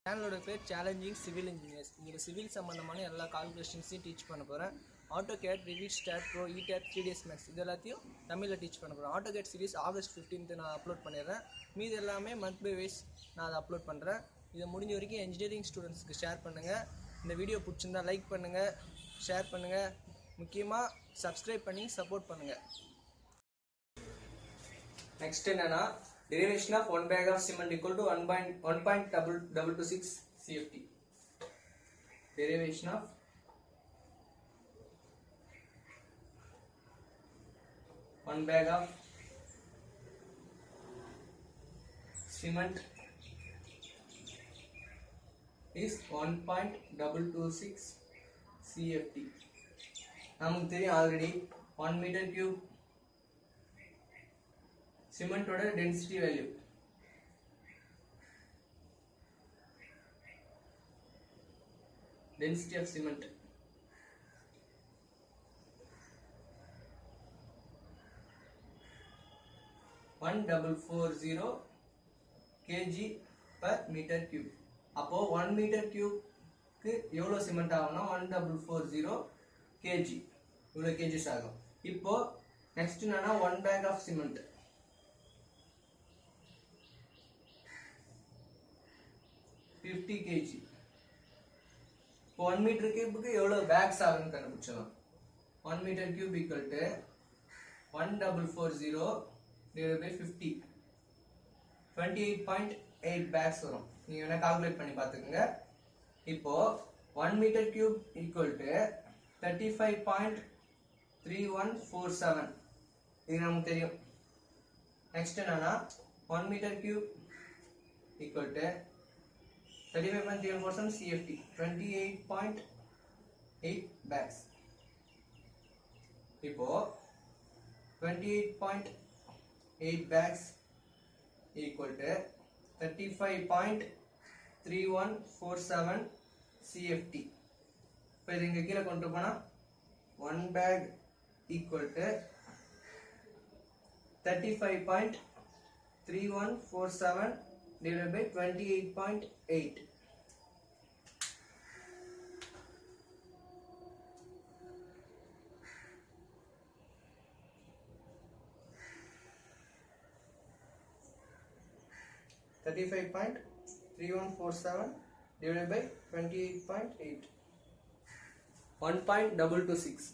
சேனலோட பேர் challenging civil engineers இதில் சிவில் சம்மந்தமான எல்லா கால்குலேஷன்ஸையும் டீச் பண்ண போகிறேன் AutoCAD Revit STAAD Pro இடேட் த்ரீ டேஸ் மேக்ஸ் இது எல்லாத்தையும் தமிழில் டீச் பண்ண போகிறேன் AutoCAD series August fifteenth நான் அப்லோட் பண்ணிடுறேன் மீது எல்லாமே மந்த் பை வைஸ் நான் அதை அப்லோட் பண்ணுறேன் இதை முடிஞ்ச வரைக்கும் இன்ஜினியரிங் ஸ்டூடெண்ட்ஸ்க்கு ஷேர் பண்ணுங்கள் இந்த வீடியோ பிடிச்சிருந்தா லைக் பண்ணுங்கள் ஷேர் பண்ணுங்கள் முக்கியமாக சப்ஸ்கிரைப் பண்ணி சப்போர்ட் பண்ணுங்கள் நெக்ஸ்ட் என்னன்னா derivation of one bag of cement equal to 1 point 1 point double double to 6 CFT. Derivation of one bag of cement is 1.226 CFT. நமக்கு தெரியும் ஆல்ரெடி ஒன் மீட்டர் கியூப் சிமெண்டோட density value density of cement one double four zero KG per metre cube அப்போ one metre கியூப்க்கு எவ்வளோ cement ஆகும்னா one double four zero KG இவ்வளோ KGs ஆகும் இப்போ நெக்ஸ்ட் என்னன்னா one bag of cement fifty KG இப்போ ஒன் மீட்டர் கியூபுக்கு எவ்வளோ பேக்ஸ் ஆகும்னு கண்டுபிடிச்சலாம் one metre cube equal to one double four zero divide by fifty twenty eight point eight packs வரும் நீங்கள் வேணால் கால்குலேட் பண்ணி பார்த்துக்குங்க இப்போ one metre cube equal to thirty five point three one four seven இது நமக்கு தெரியும் நெக்ஸ்ட் என்னன்னா one metre cube equal to 35.3% CFT 28.8 bags இப்போ 28.8 bags equal to 35.3147 CFT இப்போ இது இங்க கீழே கொண்டு போனா 1 bag equal to 35.3147 divided by 28.8 Thirty-five point three one four seven divided by twenty-eight point eight. One point double two six.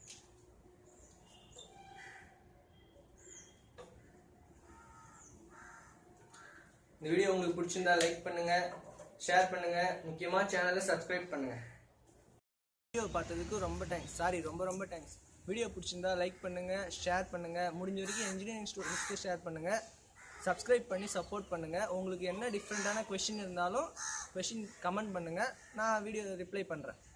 இந்த video உங்களுக்கு பிடிச்சிருந்தா லைக் பண்ணுங்க ஷேர் பண்ணுங்க முக்கியமா சேனலை சப்ஸ்கிரைப் பண்ணுங்க வீடியோ பார்த்ததுக்கு ரொம்ப தேங்க்ஸ் சாரி ரொம்ப ரொம்ப தேங்க்ஸ் வீடியோ பிடிச்சிருந்தா லைக் பண்ணுங்க ஷேர் பண்ணுங்க முடிஞ்ச வரைக்கும் இன்ஜினியரிங் ஸ்டூடெண்ட்ஸ்க்கு ஷேர் பண்ணுங்க சப்ஸ்கிரைப் பண்ணி சப்போர்ட் பண்ணுங்க உங்களுக்கு என்ன டிஃப்ரெண்ட்டான கொஷின் இருந்தாலும் கொஷின் கமெண்ட் பண்ணுங்க நான் வீடியோ ரிப்ளை பண்றேன்